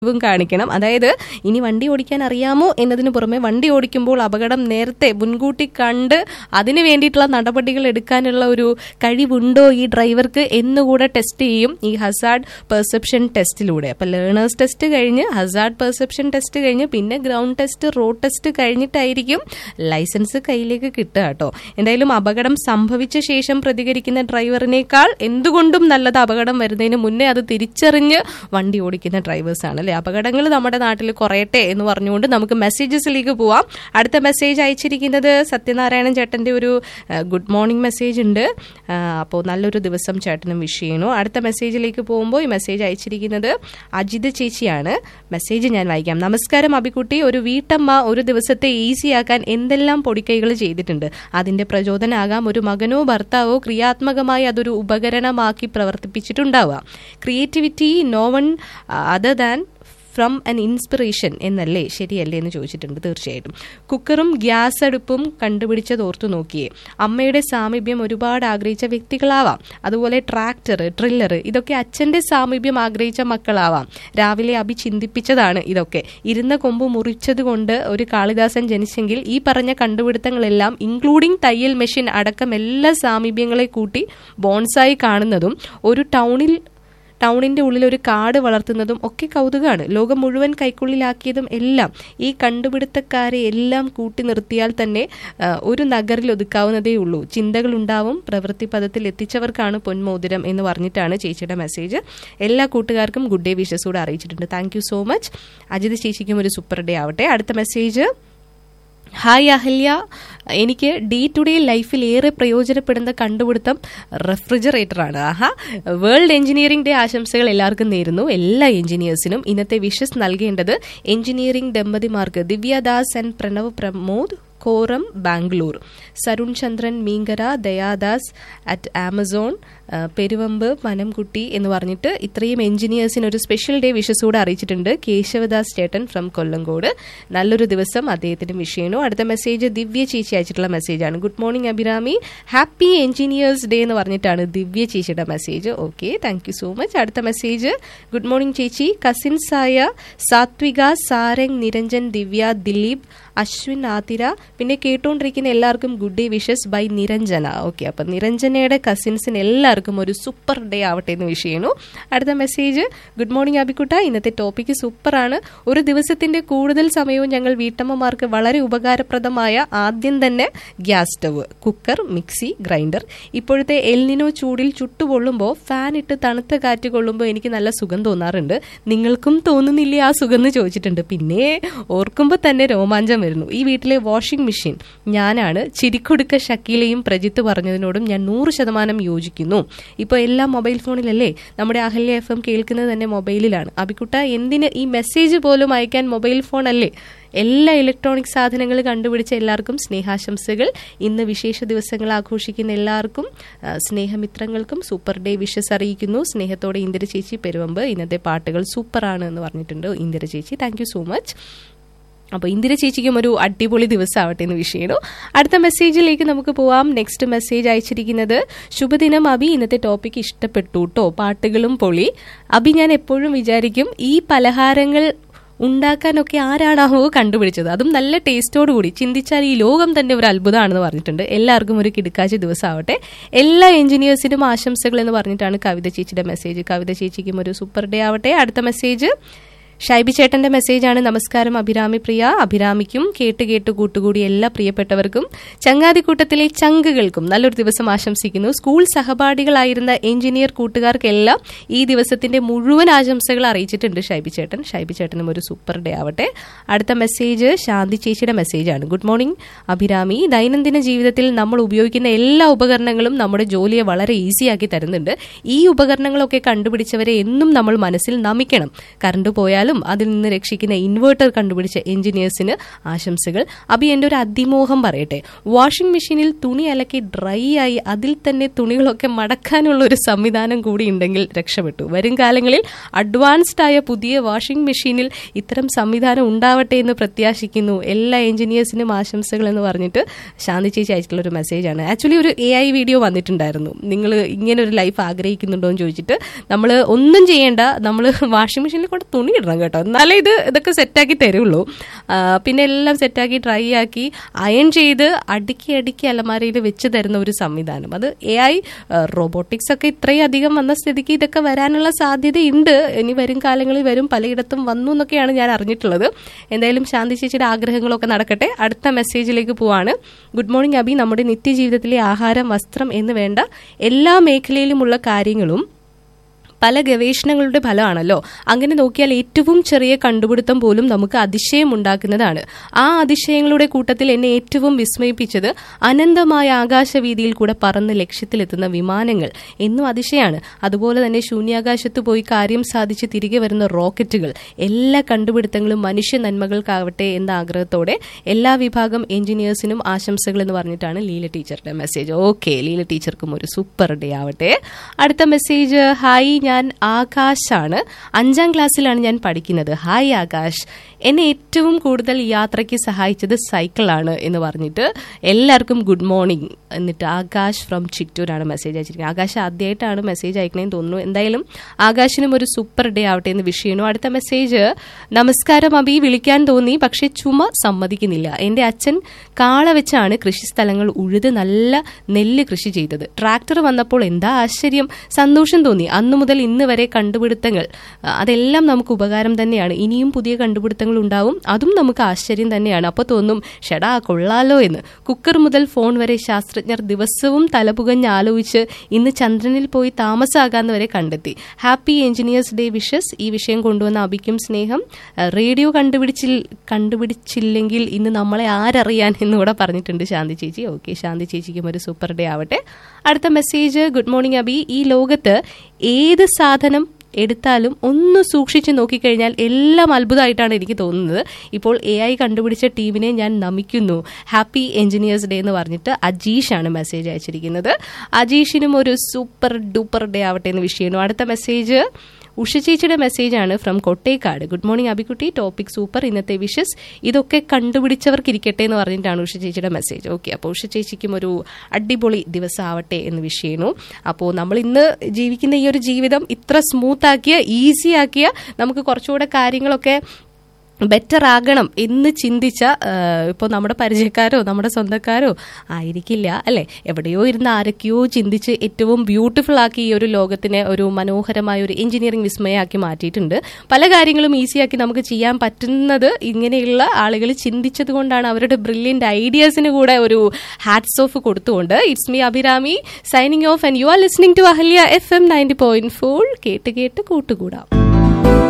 ും കാണിക്കണം അതായത് ഇനി വണ്ടി ഓടിക്കാൻ അറിയാമോ എന്നതിന് പുറമെ വണ്ടി ഓടിക്കുമ്പോൾ അപകടം നേരത്തെ മുൻകൂട്ടി കണ്ട് അതിന് വേണ്ടിയിട്ടുള്ള നടപടികൾ എടുക്കാനുള്ള ഒരു കഴിവുണ്ടോ ഈ ഡ്രൈവർക്ക് എന്നുകൂടെ ടെസ്റ്റ് ചെയ്യും ഈ ഹസാർഡ് പെർസെപ്ഷൻ ടെസ്റ്റിലൂടെ അപ്പൊ ലേണേഴ്സ് ടെസ്റ്റ് കഴിഞ്ഞ് ഹസാർഡ് പെർസെപ്ഷൻ ടെസ്റ്റ് കഴിഞ്ഞ് പിന്നെ ഗ്രൗണ്ട് ടെസ്റ്റ് റോഡ് ടെസ്റ്റ് കഴിഞ്ഞിട്ടായിരിക്കും ലൈസൻസ് കയ്യിലേക്ക് കിട്ടുക കേട്ടോ എന്തായാലും അപകടം സംഭവിച്ച ശേഷം പ്രതികരിക്കുന്ന ഡ്രൈവറിനേക്കാൾ എന്തുകൊണ്ടും നല്ലത് അപകടം വരുന്നതിന് മുന്നേ അത് തിരിച്ചറിഞ്ഞ് വണ്ടി ഓടിക്കുന്ന ഡ്രൈവേഴ്സ് ആണ് അല്ലെ അപകടങ്ങൾ നമ്മുടെ നാട്ടിൽ കുറയട്ടെ എന്ന് പറഞ്ഞുകൊണ്ട് നമുക്ക് മെസ്സേജസിലേക്ക് പോവാം അടുത്ത മെസ്സേജ് അയച്ചിരിക്കുന്നത് സത്യനാരായണൻ ചേട്ടന്റെ ഒരു ഗുഡ് മോർണിംഗ് മെസ്സേജ് ഉണ്ട് അപ്പോൾ നല്ലൊരു ദിവസം ചേട്ടനും വിഷ് ചെയ്യണു അടുത്ത മെസ്സേജിലേക്ക് പോകുമ്പോൾ ഈ മെസ്സേജ് അയച്ചിരിക്കുന്നത് അജിത് ചേച്ചിയാണ് മെസ്സേജ് ഞാൻ വായിക്കാം നമസ്കാരം അബിക്കുട്ടി ഒരു വീട്ടമ്മ ഒരു ദിവസത്തെ ഈസിയാക്കാൻ എന്തെല്ലാം പൊടിക്കൈകൾ ചെയ്തിട്ടുണ്ട് അതിന്റെ പ്രചോദനമാകാം ഒരു മകനോ ഭർത്താവോ ക്രിയാത്മകമായി അതൊരു ഉപകരണമാക്കി പ്രവർത്തിപ്പിച്ചിട്ടുണ്ടാവുക creativity no one other than from an inspiration എന്നല്ലേ ശരിയല്ലേ എന്ന് ചോദിച്ചിട്ടുണ്ട് തീർച്ചയായിട്ടും കുക്കറും ഗ്യാസ് അടുപ്പും കണ്ടുപിടിച്ചത് ഓർത്തു നോക്കിയേ അമ്മയുടെ സാമീപ്യം ഒരുപാട് ആഗ്രഹിച്ച വ്യക്തികളാവാം അതുപോലെ ട്രാക്ടർ ട്രില്ലർ ഇതൊക്കെ അച്ഛന്റെ സാമീപ്യം ആഗ്രഹിച്ച മക്കളാവാം രാവിലെ അഭി ചിന്തിപ്പിച്ചതാണ് ഇതൊക്കെ ഇരുന്ന കൊമ്പ് മുറിച്ചത് കൊണ്ട് ഒരു കാളിദാസൻ ജനിച്ചെങ്കിൽ ഈ പറഞ്ഞ കണ്ടുപിടുത്തങ്ങളെല്ലാം ഇൻക്ലൂഡിംഗ് തയ്യൽ മെഷീൻ അടക്കം എല്ലാ സാമീപ്യങ്ങളെ കൂട്ടി ബോൺസായി കാണുന്നതും ഒരു ടൗണിൽ ടൗണിന്റെ ഉള്ളിൽ ഒരു കാട് വളർത്തുന്നതും ഒക്കെ കൗതുകമാണ് ലോകം മുഴുവൻ കൈക്കുള്ളിലാക്കിയതും എല്ലാം ഈ കണ്ടുപിടുത്തക്കാരെ എല്ലാം കൂട്ടി നിർത്തിയാൽ തന്നെ ഒരു നഗറിൽ ഒതുക്കാവുന്നതേ ഉള്ളൂ ചിന്തകൾ ഉണ്ടാവും പ്രവൃത്തി പദത്തിൽ എത്തിച്ചവർക്കാണ് പൊന്മോതിരം എന്ന് പറഞ്ഞിട്ടാണ് ചേച്ചിയുടെ മെസ്സേജ് എല്ലാ കൂട്ടുകാർക്കും ഗുഡ് ഡേ വിഷസ് കൂടെ അറിയിച്ചിട്ടുണ്ട് താങ്ക് സോ മച്ച് അജിത് ചേച്ചിക്കും ഒരു സൂപ്പർ ഡേ ആവട്ടെ അടുത്ത മെസ്സേജ് ഹായ് അഹല്യ എനിക്ക് ഡേ ടു ഡേ ലൈഫിൽ ഏറെ പ്രയോജനപ്പെടുന്ന കണ്ടുപിടുത്തം റെഫ്രിജറേറ്ററാണ് ആഹാ വേൾഡ് എഞ്ചിനീയറിംഗ് ഡേ ആശംസകൾ എല്ലാവർക്കും നേരുന്നു എല്ലാ എഞ്ചിനീയേഴ്സിനും ഇന്നത്തെ വിഷസ് നൽകേണ്ടത് എഞ്ചിനീയറിംഗ് ദമ്പതിമാർക്ക് ദിവ്യദാസ് ആൻഡ് പ്രണവ് പ്രമോദ് കോറം ബാംഗ്ലൂർ സരുൺ ചന്ദ്രൻ മീങ്കര ദയാദാസ് അറ്റ് ആമസോൺ പെരുവമ്പ് പനംകുട്ടി എന്ന് പറഞ്ഞിട്ട് ഇത്രയും എഞ്ചിനീയേഴ്സിന് ഒരു സ്പെഷ്യൽ ഡേ വിഷസ് കൂടെ അറിയിച്ചിട്ടുണ്ട് കേശവദാസ് ചേട്ടൻ ഫ്രം കൊല്ലങ്കോട് നല്ലൊരു ദിവസം അദ്ദേഹത്തിന് വിഷയനു അടുത്ത മെസ്സേജ് ദിവ്യ ചേച്ചി അയച്ചിട്ടുള്ള മെസ്സേജാണ് good morning Abhirami happy engineers day എന്ന് പറഞ്ഞിട്ടാണ് ദിവ്യ ചേച്ചിയുടെ message okay thank you so much അടുത്ത മെസ്സേജ് ഗുഡ് മോർണിംഗ് ചേച്ചി കസിൻസായ സാത്വിക സാരംഗ് നിരഞ്ജൻ ദിവ്യ ദിലീപ് അശ്വിൻ ആതിര പിന്നെ കേട്ടുകൊണ്ടിരിക്കുന്ന എല്ലാവർക്കും good day wishes bye Niranjana okay അപ്പം നിരഞ്ജനയുടെ കസിൻസിന് എല്ലാവർക്കും ഒരു സൂപ്പർ ഡേ ആവട്ടെ എന്ന് വിഷ് ചെയ്യുന്നു അടുത്ത മെസ്സേജ് ഗുഡ് മോർണിംഗ് അബിക്കുട്ട ഇന്നത്തെ ടോപ്പിക്ക് സൂപ്പറാണ് ഒരു ദിവസത്തിന്റെ കൂടുതൽ സമയവും ഞങ്ങൾ വീട്ടമ്മമാർക്ക് വളരെ ഉപകാരപ്രദമായ ആദ്യം തന്നെ gas stove cooker mixie grinder ഇപ്പോഴത്തെ എൽനിനോ ചൂടിൽ ചുട്ടുപൊള്ളുമ്പോൾ ഫാൻ ഇട്ട് തണുത്ത കാറ്റ് കൊള്ളുമ്പോൾ എനിക്ക് നല്ല സുഖം തോന്നാറുണ്ട് നിങ്ങൾക്കും തോന്നുന്നില്ലേ ആ സുഖം എന്ന് ചോദിച്ചിട്ടുണ്ട് പിന്നെ ഓർക്കുമ്പോൾ തന്നെ രോമാഞ്ചം വരുന്നു ഈ വീട്ടിലെ വാഷിംഗ് മെഷീൻ ഞാനാണ് ചിരിക്കൊടുക്ക ഷക്കീലയും പ്രജിത്ത് പറഞ്ഞതിനോടും ഞാൻ നൂറ് ശതമാനം യോജിക്കുന്നു ഇപ്പോൾ എല്ലാം മൊബൈൽ ഫോണിലല്ലേ നമ്മുടെ അഹല്യ എഫ് എം കേൾക്കുന്നത് തന്നെ മൊബൈലിലാണ് അബിക്കുട്ട എന്തിന് ഈ മെസ്സേജ് പോലും അയക്കാൻ മൊബൈൽ ഫോൺ അല്ലേ എല്ലാ ഇലക്ട്രോണിക് സാധനങ്ങൾ കണ്ടുപിടിച്ച എല്ലാവർക്കും സ്നേഹാശംസകൾ ഇന്ന് വിശേഷ ദിവസങ്ങൾ ആഘോഷിക്കുന്ന എല്ലാവർക്കും സ്നേഹമിത്രങ്ങൾക്കും സൂപ്പർ ഡേ വിഷസ് അറിയിക്കുന്നു സ്നേഹത്തോടെ ഇന്ദിര ചേച്ചി പെരുവമ്പ് ഇന്നത്തെ പാട്ടുകൾ സൂപ്പറാണ് എന്ന് പറഞ്ഞിട്ടുണ്ട് ഇന്ദിര ചേച്ചി താങ്ക് സോ മച്ച് അപ്പോൾ ഇന്ദിര ചേച്ചിക്കും ഒരു അടിപൊളി ദിവസമാവട്ടെ എന്ന് വിഷയണു അടുത്ത മെസ്സേജിലേക്ക് നമുക്ക് പോവാം നെക്സ്റ്റ് മെസ്സേജ് അയച്ചിരിക്കുന്നത് ശുഭദിനം അബി ഇന്നത്തെ ടോപ്പിക് ഇഷ്ടപ്പെട്ടു കേട്ടോ പാട്ടുകളും പൊളി അബി ഞാൻ എപ്പോഴും വിചാരിക്കും ഈ പലഹാരങ്ങൾ ഉണ്ടാക്കാനൊക്കെ ആരാണാവോ കണ്ടുപിടിച്ചത് അതും നല്ല ടേസ്റ്റോട് കൂടി ചിന്തിച്ചാൽ ഈ ലോകം തന്നെ ഒരു അത്ഭുതമാണെന്ന് പറഞ്ഞിട്ടുണ്ട് എല്ലാവർക്കും ഒരു കിടക്കാച്ച ദിവസമാവട്ടെ എല്ലാ എഞ്ചിനീയേഴ്സിനും ആശംസകൾ എന്ന് പറഞ്ഞിട്ടാണ് കവിത ചേച്ചിയുടെ മെസ്സേജ് കവിത ചേച്ചിക്കും ഒരു സൂപ്പർ ഡേ ആവട്ടെ അടുത്ത മെസ്സേജ് ഷൈബി ചേട്ടന്റെ മെസ്സേജാണ് നമസ്കാരം അഭിരാമി പ്രിയ അഭിരാമിക്കും കേട്ട് കേട്ട് കൂട്ടുകൂടി എല്ലാ പ്രിയപ്പെട്ടവർക്കും ചങ്ങാതിക്കൂട്ടത്തിലെ ചങ്കുകൾക്കും നല്ലൊരു ദിവസം ആശംസിക്കുന്നു സ്കൂൾ സഹപാഠികളായിരുന്ന എഞ്ചിനീയർ കൂട്ടുകാർക്കെല്ലാം ഈ ദിവസത്തിന്റെ മുഴുവൻ ആശംസകൾ അറിയിച്ചിട്ടുണ്ട് ഷൈബി ചേട്ടൻ ഷൈബി ചേട്ടനും ഒരു സൂപ്പർ ഡേ ആവട്ടെ അടുത്ത മെസ്സേജ് ശാന്തി ചേച്ചിയുടെ മെസ്സേജാണ് ഗുഡ് മോർണിംഗ് അഭിരാമി ദൈനംദിന ജീവിതത്തിൽ നമ്മൾ ഉപയോഗിക്കുന്ന എല്ലാ ഉപകരണങ്ങളും നമ്മുടെ ജോലിയെ വളരെ ഈസിയാക്കി തരുന്നുണ്ട് ഈ ഉപകരണങ്ങളൊക്കെ കണ്ടുപിടിച്ചവരെ എന്നും നമ്മൾ മനസ്സിൽ നമിക്കണം കറണ്ട് പോയാലും അതിൽ നിന്ന് രക്ഷിക്കുന്ന ഇൻവേർട്ടർ കണ്ടുപിടിച്ച എഞ്ചിനീയേഴ്സിന് ആശംസകൾ അഭി എൻ്റെ ഒരു അതിമോഹം പറയട്ടെ വാഷിംഗ് മെഷീനിൽ തുണി അലക്കി ഡ്രൈ ആയി അതിൽ തന്നെ തുണികളൊക്കെ മടക്കാനുള്ള ഒരു സംവിധാനം കൂടി ഉണ്ടെങ്കിൽ രക്ഷപ്പെട്ടു വരും കാലങ്ങളിൽ അഡ്വാൻസ്ഡ് ആയ പുതിയ വാഷിംഗ് മെഷീനിൽ ഇത്തരം സംവിധാനം ഉണ്ടാവട്ടെ എന്ന് പ്രത്യാശിക്കുന്നു എല്ലാ എഞ്ചിനീയേഴ്സിനും ആശംസകൾ എന്ന് പറഞ്ഞിട്ട് ശാന്തി ചേച്ചി അയച്ചിട്ടുള്ള ഒരു മെസ്സേജാണ് ആക്ച്വലി ഒരു എ ഐ വീഡിയോ വന്നിട്ടുണ്ടായിരുന്നു നിങ്ങൾ ഇങ്ങനെ ഒരു ലൈഫ് ആഗ്രഹിക്കുന്നുണ്ടോ എന്ന് ചോദിച്ചിട്ട് നമ്മൾ ഒന്നും ചെയ്യേണ്ട നമ്മൾ വാഷിംഗ് മെഷീനിൽ കൊണ്ട് തുണി ഇടണം കേട്ടോ എന്നാലേ ഇത് ഇതൊക്കെ സെറ്റാക്കി തരുള്ളൂ ആ, പിന്നെ എല്ലാം സെറ്റാക്കി ഡ്രൈ ആക്കി അയൺ ചെയ്ത് അടുക്കി അടുക്കി അലമാരയിൽ വെച്ച് തരുന്ന ഒരു സംവിധാനം അത് എ ഐ റോബോട്ടിക്സ് ഒക്കെ ഇത്രയും അധികം വന്ന സ്ഥിതിക്ക് ഇതൊക്കെ വരാനുള്ള സാധ്യതയുണ്ട് ഇനി വരും കാലങ്ങളിൽ വരും പലയിടത്തും വന്നു എന്നൊക്കെയാണ് ഞാൻ അറിഞ്ഞിട്ടുള്ളത് എന്തായാലും ശാന്തി ചേച്ചിയുടെ ആഗ്രഹങ്ങളൊക്കെ നടക്കട്ടെ അടുത്ത മെസ്സേജിലേക്ക് പോവാണ് ഗുഡ് മോർണിംഗ് അബി നമ്മുടെ നിത്യജീവിതത്തിലെ ആഹാരം വസ്ത്രം എന്ന് വേണ്ട എല്ലാ മേഖലയിലുമുള്ള കാര്യങ്ങളും പല ഗവേഷണങ്ങളുടെ ഫലമാണല്ലോ അങ്ങനെ നോക്കിയാൽ ഏറ്റവും ചെറിയ കണ്ടുപിടുത്തം പോലും നമുക്ക് അതിശയം ഉണ്ടാക്കുന്നതാണ് ആ അതിശയങ്ങളുടെ കൂട്ടത്തിൽ എന്നെ ഏറ്റവും വിസ്മയിപ്പിച്ചത് അനന്തമായ ആകാശവീതിയിൽ കൂടെ പറന്ന് ലക്ഷ്യത്തിലെത്തുന്ന വിമാനങ്ങൾ എന്നും അതിശയാണ് അതുപോലെ തന്നെ ശൂന്യാകാശത്ത് പോയി കാര്യം സാധിച്ച് തിരികെ വരുന്ന റോക്കറ്റുകൾ എല്ലാ കണ്ടുപിടുത്തങ്ങളും മനുഷ്യ നന്മകൾക്കാവട്ടെ എന്ന ആഗ്രഹത്തോടെ എല്ലാ വിഭാഗം എഞ്ചിനീയേഴ്സിനും ആശംസകൾ എന്ന് പറഞ്ഞിട്ടാണ് ലീല ടീച്ചറുടെ മെസ്സേജ് ഓക്കെ ലീല ടീച്ചർക്കും ഒരു സൂപ്പർ ഡേ ആവട്ടെ അടുത്ത മെസ്സേജ് ഹായ് ഞാൻ ആകാശാണ് അഞ്ചാം ക്ലാസ്സിലാണ് ഞാൻ പഠിക്കുന്നത് ഹായ് ആകാശ് എന്നെ ഏറ്റവും കൂടുതൽ യാത്രയ്ക്ക് സഹായിച്ചത് സൈക്കിളാണ് എന്ന് പറഞ്ഞിട്ട് എല്ലാവർക്കും ഗുഡ് മോർണിംഗ് എന്നിട്ട് ആകാശ് ഫ്രം ചിറ്റൂരാണ് മെസ്സേജ് അയച്ചിരിക്കുന്നത് ആകാശ് ആദ്യമായിട്ടാണ് മെസ്സേജ് അയക്കണേന്ന് തോന്നുന്നു എന്തായാലും ആകാശിനും ഒരു സൂപ്പർ ഡേ ആവട്ടെ എന്ന് വിഷ് ചെയ്യുന്നു അടുത്ത മെസ്സേജ് നമസ്കാരം അബി വിളിക്കാൻ തോന്നി പക്ഷെ ചുമ സമ്മതിക്കുന്നില്ല എന്റെ അച്ഛൻ കാള വെച്ചാണ് കൃഷിസ്ഥലങ്ങൾ ഉഴുത് നല്ല നെല്ല് കൃഷി ചെയ്തത് ട്രാക്ടർ വന്നപ്പോൾ എന്താ ആശ്ചര്യം സന്തോഷം തോന്നി അന്നു മുതൽ ഇന്ന് വരെ കണ്ടുപിടുത്തങ്ങൾ ആ, അതെല്ലാം നമുക്ക് ഉപകാരം തന്നെയാണ് ഇനിയും പുതിയ കണ്ടുപിടുത്തങ്ങൾ ഉണ്ടാവും അതും നമുക്ക് ആശ്ചര്യം തന്നെയാണ് അപ്പോൾ തോന്നും ഷെടാ കൊള്ളാലോ എന്ന് കുക്കർ മുതൽ ഫോൺ വരെ ശാസ്ത്രജ്ഞർ ദിവസവും തലപുകഞ്ഞ് ആലോചിച്ച് ഇന്ന് ചന്ദ്രനിൽ പോയി താമസാകാന്ന് വരെ കണ്ടെത്തി ഹാപ്പി എഞ്ചിനീയേഴ്സ് ഡേ വിഷസ് ഈ വിഷയം കൊണ്ടുവന്ന അഭിക്കും സ്നേഹം ആ, റേഡിയോ കണ്ടുപിടിച്ചിൽ കണ്ടുപിടിച്ചില്ലെങ്കിൽ ഇന്ന് നമ്മളെ ആരറിയാൻ എന്നുകൂടെ പറഞ്ഞിട്ടുണ്ട് ശാന്തി ചേച്ചി ഓക്കെ ശാന്തി ചേച്ചിക്കും ഒരു സൂപ്പർ ഡേ ആവട്ടെ അടുത്ത മെസ്സേജ് ഗുഡ് മോർണിംഗ് അബി ഈ ലോകത്ത് ഏത് സാധനം എടുത്താലും ഒന്ന് സൂക്ഷിച്ച് നോക്കിക്കഴിഞ്ഞാൽ എല്ലാം അത്ഭുതമായിട്ടാണ് എനിക്ക് തോന്നുന്നത് ഇപ്പോൾ എ ഐ കണ്ടുപിടിച്ച ടീമിനെ ഞാൻ നമിക്കുന്നു ഹാപ്പി എഞ്ചിനീയേഴ്സ് ഡേ എന്ന് പറഞ്ഞിട്ട് അജീഷാണ് മെസ്സേജ് അയച്ചിരിക്കുന്നത് അജീഷിനും ഒരു സൂപ്പർ ഡൂപ്പർ ഡേ ആവട്ടെ എന്ന് വിഷയന്നു അടുത്ത മെസ്സേജ് ഉഷ ചേച്ചിയുടെ മെസ്സേജാണ് from Kottekkad good morning Abikutty topic super ഇന്നത്തെ വിഷസ് ഇതൊക്കെ കണ്ടുപിടിച്ചവർക്ക് ഇരിക്കട്ടെ എന്ന് പറഞ്ഞിട്ടാണ് ഉഷ ചേച്ചിയുടെ മെസ്സേജ് ഓക്കെ അപ്പോൾ ഉഷ ചേച്ചിക്കും ഒരു അടിപൊളി ദിവസം ആവട്ടെ എന്ന് വിഷ് ചെയ്യുന്നു അപ്പോൾ നമ്മൾ ഇന്ന് ജീവിക്കുന്ന ഈ ഒരു ജീവിതം ഇത്ര സ്മൂത്ത് ആക്കിയ ഈസി ആക്കിയ നമുക്ക് കുറച്ചുകൂടെ കാര്യങ്ങളൊക്കെ ബെറ്റർ ആകണം എന്ന് ചിന്തിച്ച ഇപ്പോൾ നമ്മുടെ പരിചയക്കാരോ നമ്മുടെ സ്വന്തക്കാരോ ആയിരിക്കില്ല അല്ലെ എവിടെയോ ഇരുന്ന് ആരൊക്കെയോ ചിന്തിച്ച് ഏറ്റവും ബ്യൂട്ടിഫുൾ ആക്കി ഈ ഒരു ലോകത്തിനെ ഒരു മനോഹരമായ ഒരു എഞ്ചിനീയറിംഗ് വിസ്മയമാക്കി മാറ്റിയിട്ടുണ്ട് പല കാര്യങ്ങളും ഈസിയാക്കി നമുക്ക് ചെയ്യാൻ പറ്റുന്നത് ഇങ്ങനെയുള്ള ആളുകൾ ചിന്തിച്ചത് കൊണ്ടാണ് അവരുടെ ബ്രില്യൻ്റ് ഐഡിയാസിന് കൂടെ ഒരു ഹാറ്റ്സ് ഓഫ് കൊടുത്തുകൊണ്ട് it's me Abhirami signing off and you are listening to Ahalya F M ninety point four കേട്ട് കേട്ട് കൂട്ടുകൂടാം